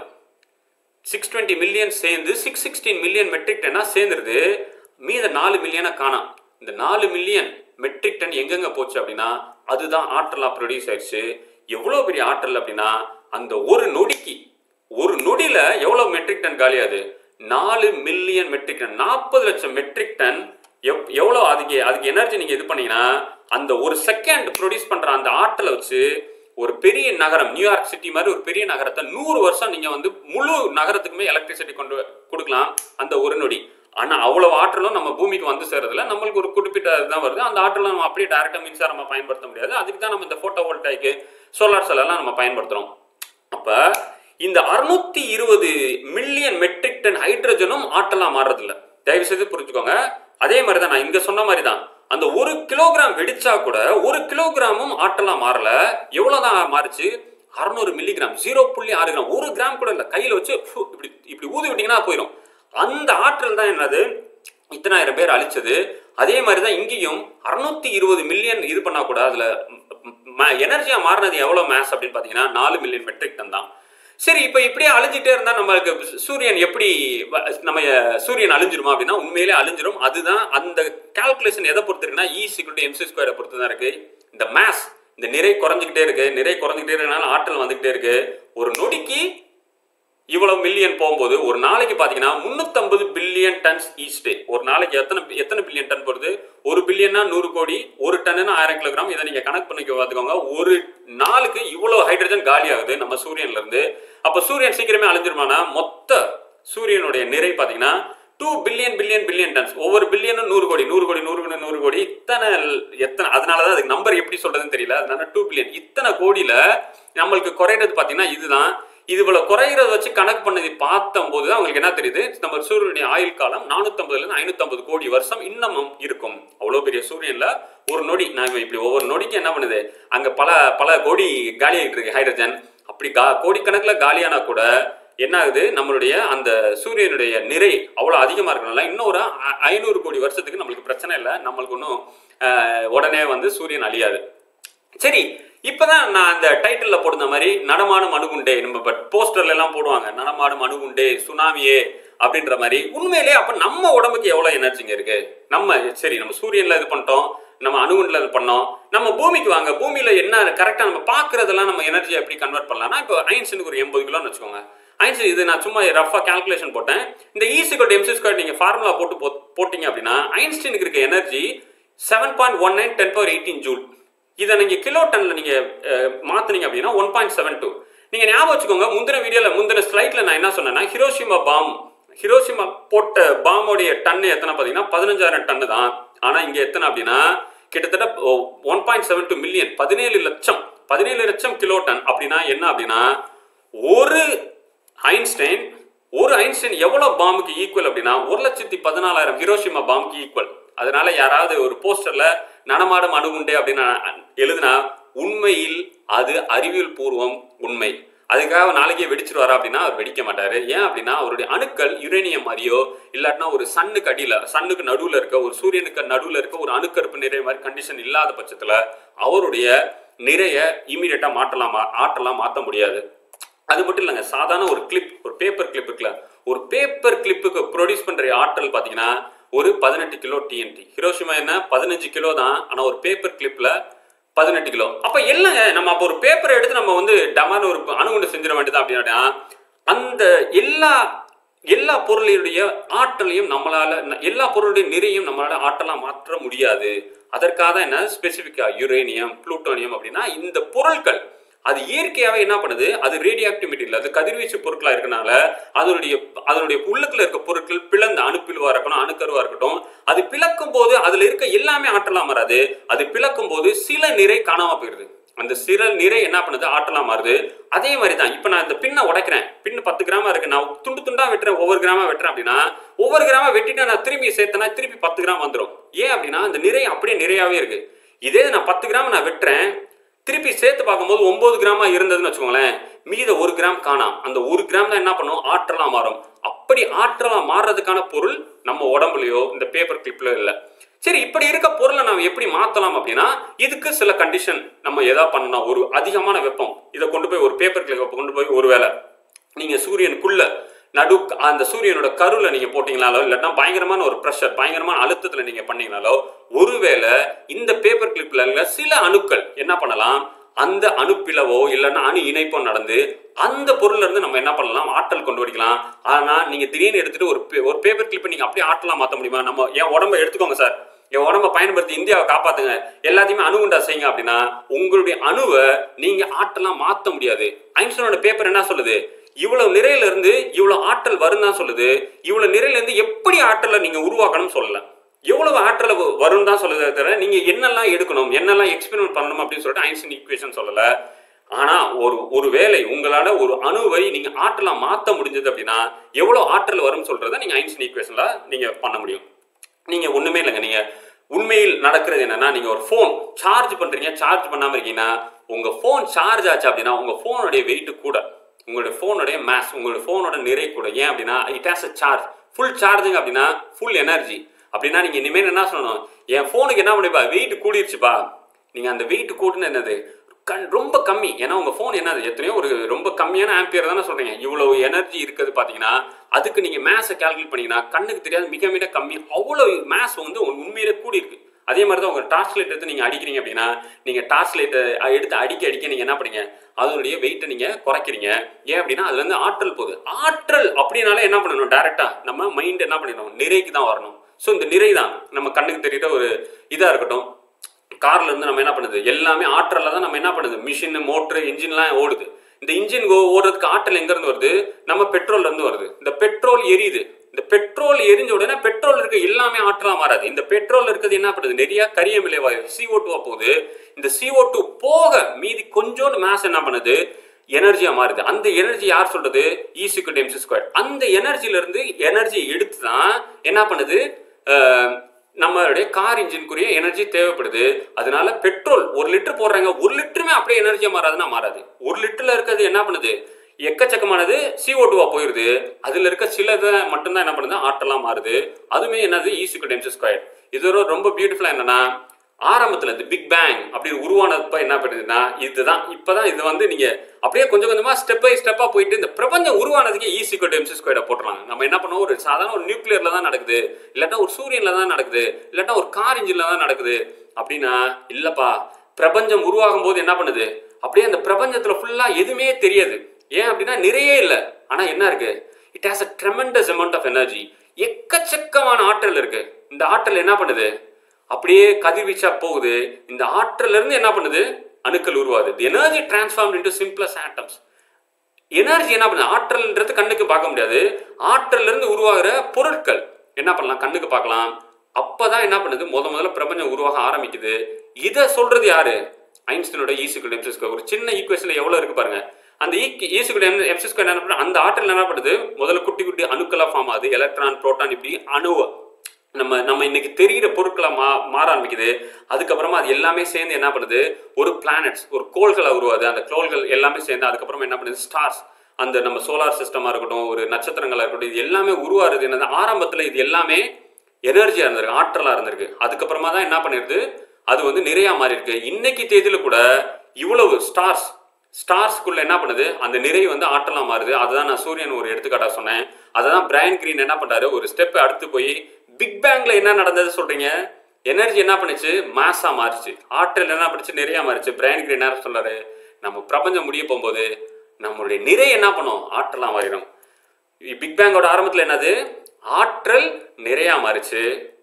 சிக்ஸ் டுவெண்ட்டி மில்லியன் சேர்ந்து சிக்ஸ் சிக்ஸ்டீன் மில்லியன் மெட்ரிக் டன்னா சேர்ந்துருது மீத நாலு மில்லியனை காணாம் இந்த நாலு மில்லியன் மெட்ரிக் டன் எங்கெங்க போச்சு அப்படின்னா அதுதான் ஆற்றலா ப்ரொடியூஸ் ஆயிடுச்சு எவ்வளோ பெரிய ஆற்றல் அப்படின்னா அந்த ஒரு நொடிக்கு ஒரு நொடியில எவ்வளவு மெட்ரிக் டன் காலியாது நாலு மில்லியன் மெட்ரிக் டன் நாற்பது லட்சம் மெட்ரிக் டன் எவ்- எவ்வளவு அதுக்கு அதுக்கு எனர்ஜி நீங்க இது பண்ணீங்கன்னா அந்த ஒரு செகண்ட் ப்ரொடியூஸ் பண்ற அந்த ஆற்றலை வச்சு ஒரு பெரிய நகரம் நியூயார்க் சிட்டி மாதிரி ஒரு பெரிய நகரத்தை நூறு வருஷம் நீங்க வந்து முழு நகரத்துக்குமே எலக்ட்ரிசிட்டி கொண்டு கொடுக்கலாம் அந்த ஒரு நொடி ஆனா அவ்வளவு ஆற்றலும் நம்ம பூமிக்கு வந்து சேர்றதுல நம்மளுக்கு ஒரு குறிப்பிட்ட இதுதான் வருது அந்த ஆற்றலை நம்ம அப்படியே டைரக்டா மின்சாரமா பயன்படுத்த முடியாது அதுக்கு தான் நம்ம இந்த போட்டோ வோல்டாய்க்கு சோலார் செல் எல்லாம் நம்ம பயன்படுத்துறோம் அப்ப இந்த அறுநூத்தி இருபது மில்லியன் மெட்ரிக் டன் ஹைட்ரஜனும் ஆற்றலா மாறுறது இல்ல தயவு செய்து புரிஞ்சுக்கோங்க அதே மாதிரி தான் நான் இங்க சொன்ன மாதிரி தான் அந்த ஒரு கிலோகிராம் வெடிச்சா கூட ஒரு கிலோகிராமும் ஆற்றலா மாறல எவ்வளவுதான் மாறுச்சு அறுநூறு மில்லிகிராம் ஜீரோ புள்ளி ஆறு கிராம் ஒரு கிராம் கூட இல்ல கையில வச்சு ஃபு, இப்படி இப்படி ஊதி விட்டீங்கன்னா போயிடும் அந்த ஆற்றல் தான் என்னது இத்தனாயிரம் பேர் அழிச்சது அதே மாதிரி தான் இங்கேயும் அறுநூத்தி இருபது மில்லியன் இது பண்ணா கூட அதுல எனர்ஜியா மாறினது எவ்வளவு மேஸ் அப்படின்னு பாத்தீங்கன்னா நாலு மில்லியன் மெட்ரிக் டன் தான் சரி இப்போ இப்படியே அழிஞ்சிட்டே இருந்தா நம்மளுக்கு சூரியன் எப்படி வ- நம்ம சூரியன் அழிஞ்சிருமா அப்படின்னா உண்மையிலே அழிஞ்சிரும் அதுதான் அந்த கால்குலேஷன் எதை பொறுத்து இருக்குன்னா இ சிக்வல் டு எம்சி ஸ்கொயரை பொறுத்து தான் இருக்கு இந்த மேஸ் இந்த நிறை குறைஞ்சிக்கிட்டே இருக்கு நிறை குறைஞ்சிக்கிட்டே இருக்கனால ஆற்றல் வந்துகிட்டே இருக்கு ஒரு நொடிக்கு இவ்வளவு மில்லியன் போகும்போது ஒரு நாளைக்கு பாத்தீங்கன்னா முன்னூத்தம்பது பில்லியன் டன்ஸ் ஈச் டே ஒரு நாளைக்கு எத்தனை எத்தனை பில்லியன் டன் போடுது ஒரு பில்லியன்னா நூறு கோடி ஒரு டன்னு ஆயிரம் கிலோகிராம் இதை நீங்க கணக்கு பண்ணிக்க பார்த்துக்கோங்க ஒரு நாளுக்கு இவ்வளவு ஹைட்ரஜன் காலி ஆகுது நம்ம சூரியன்ல இருந்து அப்ப சூரியன் சீக்கிரமே அழிஞ்சிருமானா மொத்த சூரியனுடைய நிறை பாத்தீங்கன்னா two billion billion billion tons ஒவ்வொரு பில்லியனும் நூறு கோடி நூறு கோடி நூறு கோடி நூறு கோடி இத்தனை எத்தனை அதனாலதான் அதுக்கு நம்பர் எப்படி சொல்றதுன்னு தெரியல அதனால டூ பில்லியன் இத்தனை கோடியில நம்மளுக்கு குறையிறது பாத்தீங்கன்னா இதுதான் இது இவ்வளவு குறையிறத வச்சு கணக்கு பண்ணதை பார்த்தம்போது தான் உங்களுக்கு என்ன தெரியுது நம்ம சூரியனுடைய ஆயுள் காலம் நானூத்தம்பதுல இருந்து ஐநூத்தம்பது கோடி வருஷம் இன்னமும் இருக்கும் அவ்வளவு பெரிய சூரியன்ல ஒரு நொடி நான் இப்படி ஒவ்வொரு நொடிக்கு என்ன பண்ணுது அங்க பல பல கோடி காலி ஆகிட்டு இருக்கு ஹைட்ரஜன் அப்படி கா கோடிக்கணக்குல காலியானா கூட என்ன ஆகுது நம்மளுடைய அந்த சூரியனுடைய நிறை அவ்வளவு அதிகமா இருக்கனால இன்னும் ஒரு ஐ- ஐநூறு கோடி வருஷத்துக்கு நம்மளுக்கு பிரச்சனை இல்லை நம்மளுக்கு ஒன்றும் உடனே வந்து சூரியன் அழியாது சரி இப்பதான் நான் அந்த டைட்டில்ல போடுற மாதிரி நடமாடும் அணுகுண்டே நம்ம பட் போஸ்டர்ல எல்லாம் போடுவாங்க நடமாடும் அணுகுண்டே சுனாமியே அப்படின்ற மாதிரி உண்மையிலே அப்ப நம்ம உடம்புக்கு எவ்வளவு எனர்ஜிங்க இருக்கு நம்ம சரி நம்ம சூரியன்ல இது பண்ணிட்டோம் நம்ம அணுகுண்டுல இது பண்ணோம் நம்ம பூமிக்கு வாங்க பூமியில என்ன கரெக்டா நம்ம பாக்குறதெல்லாம் நம்ம எனர்ஜியை எப்படி கன்வெர்ட் பண்ணலாம்னா இப்போ ஐன்ஸ்டனுக்கு ஒரு எண்பது கிலோன்னு வச்சுக்கோங்க ஐன்ஸ்டன் இது நான் சும்மா ரஃபா கால்குலேஷன் போட்டேன் இந்த ஈஸிகோட் எம்சி ஸ்கொயர் நீங்க ஃபார்முலா போட்டு போ- போட்டீங்க அப்படின்னா ஐன்ஸ்டனுக்கு இருக்க energy seven point one nine ten power eighteen joule இதை நீங்க கிலோ டன்ல நீங்க அஹ், மாத்துனீங்க அப்படின்னா ஒன் பாயிண்ட் செவன் டூ நீங்க ஞாபகம் வச்சுக்கோங்க முந்தின வீடியோல முந்தின ஸ்லைட்ல நான் என்ன சொன்னேன்னா ஹிரோஷிமா பாம் ஹிரோஷிமா போட்ட பாமோடைய டன் எத்தனை பாத்தீங்கன்னா பதினஞ்சாயிரம் டன்னு தான் ஆனா இங்க எத்தனை அப்படின்னா கிட்டத்தட்ட one point seven two million பதினேழு லட்சம் பதினேழு லட்சம் கிலோ டன் அப்படின்னா என்ன அப்படின்னா ஒரு ஐன்ஸ்டைன் ஒரு ஐன்ஸ்டைன் எவ்வளவு பாம்புக்கு ஈக்குவல் அப்படின்னா ஒரு லட்சத்தி பதினாலாயிரம் ஹிரோஷிமா பாம்புக்கு ஈக்குவல் அதனால யாராவது ஒரு போஸ்டர்ல நடமாடும் அணுகுண்டே அப்படின்னு எழுதுனா உண்மையில் அது அறிவியல் பூர்வம் உண்மை அதுக்காக நாளைக்கே வெடிச்சிருவாரா அப்படின்னா அவர் வெடிக்க மாட்டாரு ஏன் அப்படின்னா அவருடைய அணுக்கள் யுரேனியம் மாதிரியோ இல்லாட்டினா ஒரு சன்னுக்கு அடியில சன்னுக்கு நடுவுல இருக்க ஒரு சூரியனுக்கு நடுவுல இருக்க ஒரு அணுக்கருப்பு நிறை மாதிரி கண்டிஷன் இல்லாத பட்சத்துல அவருடைய நிறைய இமீடியட்டா மாற்றலாம் ஆற்றலாம் மாற்ற முடியாது அது மட்டும் இல்லைங்க சாதாரண ஒரு கிளிப் ஒரு பேப்பர் கிளிப் இருக்குல்ல ஒரு பேப்பர் கிளிப்புக்கு ப்ரொடியூஸ் பண்ற ஆற்றல் பார்த்தீங்கன்னா ஒரு பதினெட்டு கிலோ டிஎன்டி ஹிரோஷிமா என்ன பதினஞ்சு கிலோ தான் ஆனால் ஒரு பேப்பர் கிளிப்ல பதினெட்டு கிலோ அப்போ இல்லைங்க நம்ம அப்போ ஒரு பேப்பரை எடுத்து நம்ம வந்து டமான ஒரு அணுகுண்டு செஞ்சிட வேண்டியதா அப்படின்னா அந்த எல்லா எல்லா பொருளுடைய ஆற்றலையும் நம்மளால எல்லா பொருளுடைய நிறையும் நம்மளால ஆற்றலா மாற்ற முடியாது அதற்காக தான் என்ன ஸ்பெசிஃபிக்கா யுரேனியம் புளூட்டோனியம் அப்படின்னா இந்த பொருட்கள் அது இயற்கையாவே என்ன பண்ணுது அது ரேடியோ ஆக்டிவ் மெட்டீரியல் அது கதிர்வீச்சு பொருட்களா இருக்கனால அதனுடைய அதனுடைய உள்ளுக்குள்ள இருக்க பொருட்கள் பிளந்த அணுப்பிலுவா இருக்கணும் அணுக்கருவா இருக்கட்டும் அது பிளக்கும் போது அதுல இருக்க எல்லாமே ஆற்றலா மாறாது அது பிளக்கும் போது சில நிறை காணாம போயிருது அந்த சில நிறை என்ன பண்ணுது ஆற்றலா மாறுது அதே மாதிரி தான் இப்போ நான் இந்த பின்னை உடைக்கிறேன் பின்னு பத்து கிராமா இருக்கு நான் துண்டு துண்டா வெட்டுறேன் ஒவ்வொரு கிராமா வெட்டுறேன் அப்படின்னா ஒவ்வொரு கிராமா வெட்டிட்டு நான் திரும்பி சேர்த்தனா திருப்பி பத்து கிராம் வந்துடும் ஏன் அப்படின்னா அந்த நிறை அப்படியே நிறையாவே இருக்கு இதே நான் பத்து கிராம் நான் வெட்டுறேன் திருப்பி சேர்த்து பார்க்கும்போது ஒன்பது கிராமா இருந்ததுன்னு வச்சுக்கோங்களேன் மீத ஒரு கிராம் காணாம் அந்த ஒரு கிராம்ல என்ன பண்ணும் ஆற்றலா மாறும் அப்படி ஆற்றலா மாறுறதுக்கான பொருள் நம்ம உடம்புலயோ இந்த பேப்பர் கிளிப்லயோ இல்லை சரி இப்படி இருக்க பொருளை நம்ம எப்படி மாத்தலாம் அப்படின்னா இதுக்கு சில கண்டிஷன் நம்ம எதா பண்ணணும் ஒரு அதிகமான வெப்பம் இதை கொண்டு போய் ஒரு பேப்பர் கிளிப்பை கொண்டு போய் ஒருவேளை நீங்க சூரியனுக்குள்ள நடு அந்த சூரியனோட கருவில் நீங்க போட்டீங்கனாலோ இல்லாட்டா பயங்கரமான ஒரு ப்ரெஷர் பயங்கரமான அழுத்தத்துல நீங்க பண்ணீங்கனாலோ ஒருவேளை இந்த பேப்பர் கிளிப்ல சில அணுக்கள் என்ன பண்ணலாம் அந்த அணுப்பிளவோ இல்லைன்னா அணு இணைப்போ நடந்து அந்த பொருள்ல இருந்து நம்ம என்ன பண்ணலாம் ஆற்றல் கொண்டு வடிக்கலாம் ஆனா நீங்க திடீர்னு எடுத்துட்டு ஒரு ஒரு பேப்பர் கிளிப்பை நீங்க அப்படியே ஆற்றலாம் மாத்த முடியுமா நம்ம என் உடம்ப எடுத்துக்கோங்க சார் என் உடம்ப பயன்படுத்தி இந்தியாவை காப்பாத்துங்க எல்லாத்தையுமே அணுகுண்டா செய்யுங்க அப்படின்னா உங்களுடைய அணுவை நீங்க ஆற்றலாம் மாத்த முடியாது ஐன்ஸ்டனோட பேப்பர் என்ன சொல்லுது இவ்வளவு நிறையில இருந்து இவ்வளவு ஆற்றல் வரும் தான் சொல்லுது இவ்வளவு நிறையில இருந்து எப்படி ஆற்றலை நீங்க உருவாக்கணும்னு சொல்லல எவ்வளவு ஆற்றல் வரும் தான் சொல்லுதே தவிர நீங்க என்னெல்லாம் எடுக்கணும் என்னெல்லாம் எக்ஸ்பெரிமெண்ட் பண்ணணும் அப்படின்னு சொல்லிட்டு ஐன்ஸ்டன் ஈக்குவேஷன் சொல்லல ஆனா ஒரு ஒரு வேலை உங்களால ஒரு அணுவை நீங்க ஆற்றலா மாத்த முடிஞ்சது அப்படின்னா எவ்வளவு ஆற்றல் வரும்னு சொல்றதை நீங்க ஐன்ஸ்டன் ஈக்குவேஷன்ல நீங்க பண்ண முடியும் நீங்க ஒண்ணுமே இல்லைங்க நீங்க உண்மையில் நடக்கிறது என்னன்னா நீங்க ஒரு ஃபோன் சார்ஜ் பண்றீங்க சார்ஜ் பண்ணாம இருக்கீங்கன்னா உங்க ஃபோன் சார்ஜ் ஆச்சு அப்படின்னா உங்க ஃபோனுடைய வெயிட் கூட உங்களுடைய ஃபோனுடைய மேஸ் உங்களுடைய ஃபோனோட நிறை கூட ஏன் அப்படின்னா it has a charge full charging அப்படின்னா ஃபுல் எனர்ஜி அப்படின்னா நீங்க இனிமேல் என்ன சொல்லணும் என் ஃபோனுக்கு என்ன பண்ணிப்பா வெயிட் கூடிருச்சுப்பா நீங்க அந்த வெயிட் கூடுன்னு என்னது கண் ரொம்ப கம்மி ஏன்னா உங்க ஃபோன் என்னது எத்தனையோ ஒரு ரொம்ப கம்மியான ஆம்பியர் தானே சொல்றீங்க இவ்வளவு எனர்ஜி இருக்குது பாத்தீங்கன்னா அதுக்கு நீங்க மேஸை கால்குலேட் பண்ணீங்கன்னா கண்ணுக்கு தெரியாது மிக மிக கம்மி அவ்வளவு மேஸ் வந்து உண்மையிலே கூடி இருக்கு அதே மாதிரி தான் உங்க டார்ச் லைட் எடுத்து நீங்க அடிக்கிறீங்க அப்படின்னா நீங்க டார்ச் லைட்டை எடுத்து அடிக்க அடிக்க நீங்க என்ன பண்ணீங்க அதனுடைய வெயிட்டை நீங்க குறைக்கிறீங்க ஏன் அப்படின்னா அதுல இருந்து ஆற்றல் போகுது ஆற்றல் அப்படின்னாலே என்ன பண்ணணும் டைரக்டா நம்ம மைண்ட் என்ன பண்ணிடணும் நிறைக்கு தான் வரணும் ஸோ இந்த நிறை தான் நம்ம கண்ணுக்கு தெரியுற ஒரு இதா இருக்கட்டும் கார்ல இருந்து நம்ம என்ன பண்ணுது எல்லாமே ஆற்றல்ல தான் நம்ம என்ன பண்ணுது மிஷின் மோட்ரு இன்ஜின்லாம் ஓடுது இந்த இன்ஜின் ஓடுறதுக்கு ஆற்றல் எங்க இருந்து வருது நம்ம பெட்ரோல்ல இருந்து வருது இந்த பெட்ரோல் எரியுது இந்த பெட்ரோல் எரிஞ்ச உடனே பெட்ரோல் இருக்க எல்லாமே ஆற்றலா மாறாது இந்த பெட்ரோல் இருக்கிறது என்ன பண்ணுது நிறைய கரியமிலை வாயு சிஓ டூவா போகுது இந்த சிஓ டூ போக மீதி கொஞ்சோண்டு மேஸ் என்ன பண்ணுது எனர்ஜியா மாறுது அந்த எனர்ஜி யார் சொல்றது ஈசிக்கு டைம்ஸ் ஸ்கொயர் அந்த எனர்ஜில இருந்து எனர்ஜி எடுத்து தான் என்ன பண்ணுது நம்மளுடைய கார் இன்ஜினுக்குரிய எனர்ஜி தேவைப்படுது அதனால பெட்ரோல் ஒரு லிட்டர் போடுறாங்க ஒரு லிட்டருமே அப்படியே எனர்ஜியா மாறாதுன்னா மாறாது ஒரு லிட்டர்ல இருக்கிறது என்ன பண்ணுது எக்கச்சக்கமானது சிஓ டூவா போயிருது அதுல இருக்க சிலதை மட்டும்தான் என்ன பண்ணுது ஆற்றலாம் மாறுது அதுவுமே என்னது ஈசிக்கு டைம்ஸ் ஸ்கொயர் இது ரொம்ப பியூட்டிஃபுல்லா என்னன்னா ஆரம்பத்துல இந்த பிக் பேங் அப்படி உருவானப்ப என்ன பண்ணுதுன்னா இதுதான் இப்பதான் இது வந்து நீங்க அப்படியே கொஞ்சம் கொஞ்சமா ஸ்டெப் பை ஸ்டெப்பா போயிட்டு இந்த பிரபஞ்சம் உருவானதுக்கே ஈஸிக்கோ எம்சி ஸ்கொயர்ட போட்டுறாங்க நம்ம என்ன பண்ணுவோம் ஒரு சாதாரண ஒரு நியூக்ளியர்ல தான் நடக்குது இல்லாட்டா ஒரு சூரியன்ல தான் நடக்குது இல்லாட்டா ஒரு கார் இன்ஜின்ல தான் நடக்குது அப்படின்னா இல்லப்பா பிரபஞ்சம் உருவாகும் போது என்ன பண்ணுது அப்படியே அந்த பிரபஞ்சத்துல ஃபுல்லா எதுவுமே தெரியாது ஏன் அப்படின்னா நிறைய இல்லை ஆனா என்ன இருக்கு it has a tremendous amount of energy எக்கச்சக்கமான ஆற்றல் இருக்கு இந்த ஆற்றல் என்ன பண்ணுது அப்படியே கதிர்வீச்சா போகுது இந்த ஆற்றல்ல இருந்து என்ன பண்ணுது அணுக்கள் உருவாது energy transform into simplest atoms energy என்ன பண்ணுது ஆற்றல்ன்றது கண்ணுக்கு பார்க்க முடியாது ஆற்றல்ல இருந்து உருவாகிற பொருட்கள் என்ன பண்ணலாம் கண்ணுக்கு பார்க்கலாம் அப்பதான் என்ன பண்ணுது முத முதல்ல பிரபஞ்சம் உருவாக ஆரம்பிக்குது இதை சொல்றது யாரு ஐன்ஸ்டீனோட ஈசிக்குள் எம்சி ஸ்கொயர் ஒரு சின்ன ஈக்குவேஷன்ல எவ்வளவு இருக்கு பாருங்க அந்த ஈக்குள் எம்சி ஸ்கொயர் என்ன பண்ணுது அந்த ஆற்றல் என்ன பண்ணுது முதல்ல குட்டி குட்டி அணுக்களா ஃபார்ம் ஆகுது எலக்ட்ரான் புரோட்டான் இப்படி அணுவ நம்ம நம்ம இன்னைக்கு தெரிகிற பொருட்களை மா மாற ஆரம்பிக்குது அதுக்கப்புறமா அது எல்லாமே சேர்ந்து என்ன பண்ணுது ஒரு பிளானட்ஸ் ஒரு கோள்களை உருவாது அந்த கோள்கள் எல்லாமே சேர்ந்து அதுக்கப்புறமா என்ன பண்ணுது ஸ்டார்ஸ் அந்த நம்ம சோலார் சிஸ்டமா இருக்கட்டும் ஒரு நட்சத்திரங்களா இருக்கட்டும் இது எல்லாமே உருவாருது என்னது ஆரம்பத்துல இது எல்லாமே எனர்ஜியா இருந்திருக்கு ஆற்றலா இருந்திருக்கு அதுக்கப்புறமா தான் என்ன பண்ணிருது அது வந்து நிறையா மாறி இருக்கு இன்னைக்கு தேதியில கூட இவ்வளவு ஸ்டார்ஸ் ஸ்டார்ஸ்க்குள்ள என்ன பண்ணுது அந்த நிறை வந்து ஆற்றலா மாறுது அதுதான் நான் சூரியன் ஒரு எடுத்துக்காட்டா சொன்னேன் அததான் பிரைன் கிரீன் என்ன பண்றாரு ஒரு ஸ்டெப் அடுத்து போய் பிக் பேங்ல என்ன நடந்தது சொல்றீங்க எனர்ஜி என்ன பண்ணுச்சு மாஸா மாறிச்சு ஆற்றல் என்ன பண்ணுச்சு நிறைய மாறிச்சு பிரைன் கிரீன் என்ன சொல்றாரு நம்ம பிரபஞ்சம் முடிய போகும்போது நம்மளுடைய நிறை என்ன பண்ணும் ஆற்றலா மாறிடும் பிக் பேங்கோட ஆரம்பத்துல என்னது ஆற்றல் நிறையா மாறிச்சு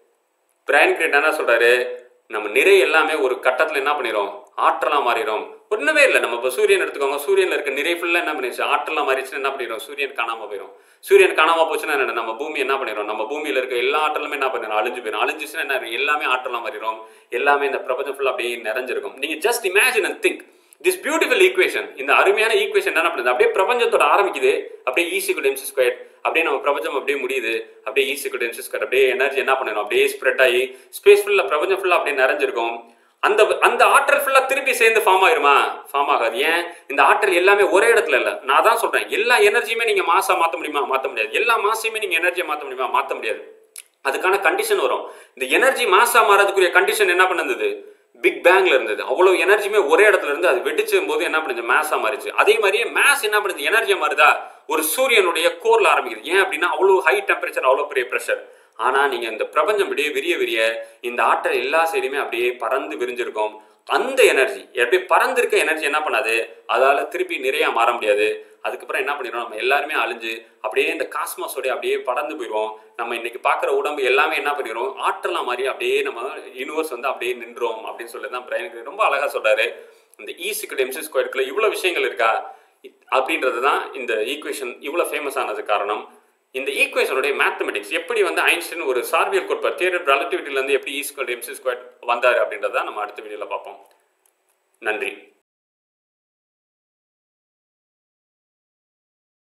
பிரைன் கிரீன் என்ன சொல்றாரு நம்ம நிறை எல்லாமே ஒரு கட்டத்துல என்ன பண்ணிரும் ஆற்றலா மாறிடும் ஒண்ணுமே இல்லை நம்ம இப்போ சூரியன் எடுத்துக்கோங்க சூரியன்ல இருக்க நிறை ஃபுல்லா என்ன பண்ணிடுச்சு ஆற்றலா மாறிச்சுன்னா என்ன பண்ணிடும் சூரியன் காணாம போயிடும் சூரியன் காணாம போச்சுன்னா என்ன நம்ம பூமி என்ன பண்ணிடும் நம்ம பூமியில இருக்க எல்லா ஆற்றலுமே என்ன பண்ணிடும் அழிஞ்சு போயிடும் அழிஞ்சுச்சுன்னா என்ன ஆயிரும்? எல்லாமே ஆற்றலா மாறிடும் எல்லாமே இந்த பிரபஞ்சம் ஃபுல்லா அப்படியே நிறைஞ்சிருக்கும் நீங்க just imagine and think this beautiful equation இந்த அருமையான ஈக்குவேஷன் என்ன பண்ணுது அப்படியே பிரபஞ்சத்தோட ஆரம்பிக்குது அப்படியே ஈஸி குட் எம்சி ஸ்கொயர் அப்படியே நம்ம பிரபஞ்சம் அப்படியே முடியுது அப்படியே ஈஸி குட் எம்சி ஸ்கொயர் அப்படியே எனர்ஜி என்ன பண்ணிடும் அப்படியே ஸ்ப்ரெட் ஆகி ஸ்பேஸ் ஃபுல்லா பிரபஞ்சம் ஃபுல்லா அப்படியே நிறைஞ்சிருக்கும் அந்த அந்த ஆற்றல் ஃபுல்லா திருப்பி சேர்ந்து ஃபார்ம் ஆயிருமா ஃபார்ம் ஆகாது ஏன் இந்த ஆற்றல் எல்லாமே ஒரே இடத்துல இல்ல நான் தான் சொல்றேன் எல்லா எனர்ஜியுமே நீங்க மாசா மாத்த முடியுமா மாத்த முடியாது எல்லா மாசையுமே நீங்க எனர்ஜியை மாத்த முடியுமா மாத்த முடியாது அதுக்கான கண்டிஷன் வரும் இந்த எனர்ஜி மாசா மாறதுக்குரிய கண்டிஷன் என்ன பண்ணுது பிக் பேங்ல இருந்தது அவ்வளவு எனர்ஜியுமே ஒரே இடத்துல இருந்து அது வெடிச்சும் போது என்ன பண்ணுது மேஸா மாறிச்சு அதே மாதிரியே மேஸ் என்ன பண்ணுது எனர்ஜியா மாறுதா ஒரு சூரியனுடைய கோர்ல ஆரம்பிக்குது ஏன் அப்படின்னா அவ்வளவு ஹை டெம்பரேச்சர் அவ்வளவு பெரிய ப்ரெஷர் ஆனா நீங்க இந்த பிரபஞ்சம் அப்படியே விரிய விரிய இந்த ஆற்றல் எல்லா சைடுமே அப்படியே பறந்து விரிஞ்சிருக்கும் அந்த எனர்ஜி அப்படியே பறந்திருக்க எனர்ஜி என்ன பண்ணாது அதால திருப்பி நிறைய மாற முடியாது அதுக்கப்புறம் என்ன பண்ணிடுவோம் நம்ம எல்லாருமே அழிஞ்சு அப்படியே இந்த காஸ்மாஸோட அப்படியே பறந்து போயிடுவோம் நம்ம இன்னைக்கு பார்க்குற உடம்பு எல்லாமே என்ன பண்ணிடுவோம் ஆற்றலா மாதிரி அப்படியே நம்ம யூனிவர்ஸ் வந்து அப்படியே நின்றோம் அப்படின்னு சொல்லி தான் பிரைனுக்கு ரொம்ப அழகா சொல்றாரு இந்த ஈ சிக்கல் எம்சி ஸ்கொயருக்குள்ள இவ்வளோ விஷயங்கள் இருக்கா அப்படின்றது தான் இந்த ஈக்குவேஷன் இவ்வளோ ஃபேமஸ் ஆனது காரணம் இந்த ஈக்குவேஷனுடைய மேத்தமெட்டிக்ஸ் எப்படி வந்து ஐன்ஸ்டைன் ஒரு சார்பியல் கோட்பாடு தியரி ரிலேட்டிவிட்டிலேருந்து எப்படி ஈ ஸ்கொயர் எம்சி ஸ்கொயர் வந்தார் அப்படின்றத நம்ம அடுத்த வீடியோவில் பார்ப்போம் நன்றி